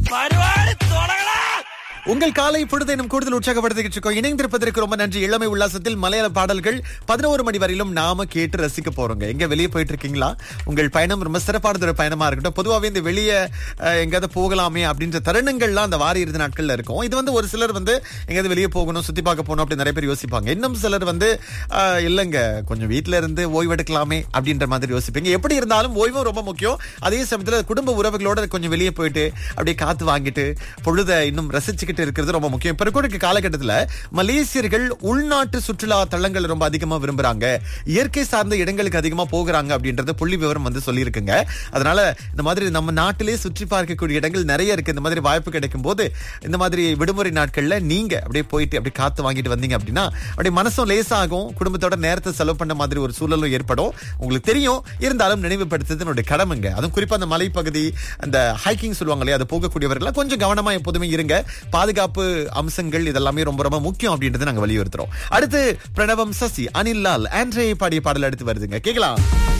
உங்கள் காலை பொழுதை இன்னும் கூடுதல் உற்சாகப்படுத்திக்கிட்டு இருக்கோம் இணைந்திருப்பதற்கு ரொம்ப நன்றி இளமை உல்லாசத்தில் மலையாள பாடல்கள் பதினோரு மணி வரையிலும் நாம கேட்டு ரசிக்க போறோங்க எங்க வெளியே போயிட்டு இருக்கீங்களா உங்கள் பயணம் ரொம்ப சிறப்பானது ஒரு பயணமா இருக்கட்டும் பொதுவாகவே இந்த வெளியே அஹ், எங்கேயாவது போகலாமே அப்படின்ற தருணங்கள்லாம் அந்த வார இறுதி நாட்கள்ல இருக்கும் இது வந்து ஒரு சிலர் வந்து எங்கேயாவது வெளியே போகணும் சுத்தி பார்க்க போகணும் அப்படி நிறைய பேர் யோசிப்பாங்க இன்னும் சிலர் வந்து அஹ், இல்லைங்க கொஞ்சம் வீட்ல இருந்து ஓய்வெடுக்கலாமே அப்படின்ற மாதிரி யோசிப்பீங்க எப்படி இருந்தாலும் ஓய்வும் ரொம்ப முக்கியம் அதே சமயத்துல குடும்ப உறவுகளோட கொஞ்சம் வெளியே போயிட்டு அப்படியே காத்து வாங்கிட்டு பொழுதை இன்னும் ரசிச்சுக்கிட்டு இருக்கிறது ரொம்ப முக்கியம் இப்ப இருக்கக்கூடிய காலகட்டத்துல மலேசியர்கள் உள்நாட்டு சுற்றுலா தலங்கள் ரொம்ப அதிகமா விரும்புறாங்க இயற்கை சார்ந்த இடங்களுக்கு அதிகமா போகிறாங்க அப்படின்றது புள்ளி விவரம் வந்து சொல்லியிருக்குங்க அதனால இந்த மாதிரி நம்ம நாட்டிலே சுற்றி பார்க்கக்கூடிய இடங்கள் நிறைய இருக்கு இந்த மாதிரி வாய்ப்பு கிடைக்கும் போது இந்த மாதிரி விடுமுறை நாட்கள்ல நீங்க அப்படியே போயிட்டு அப்படியே காத்து வாங்கிட்டு வந்தீங்க அப்படின்னா அப்படியே மனசும் லேசாகும் குடும்பத்தோட நேரத்தை செலவு பண்ண மாதிரி ஒரு சூழலும் ஏற்படும் உங்களுக்கு தெரியும் இருந்தாலும் நினைவுபடுத்துறது என்னுடைய கடமைங்க அதுவும் குறிப்பா அந்த மலைப்பகுதி அந்த ஹைக்கிங் சொல்லுவாங்க இல்லையா அது போகக்கூடியவர்கள் கொஞ்சம் கவனமா எப்போதுமே இருங்க பாதுகாப்பு அம்சங்கள் இதெல்லாமே ரொம்ப ரொம்ப முக்கியம் அப்படின்றத நாங்க வலியுறுத்துறோம் அடுத்து பிரணவம் சசி அனில் லால் ஆண்ட்ரே பாடிய பாடல் அடுத்து வருதுங்க கேக்கலாம்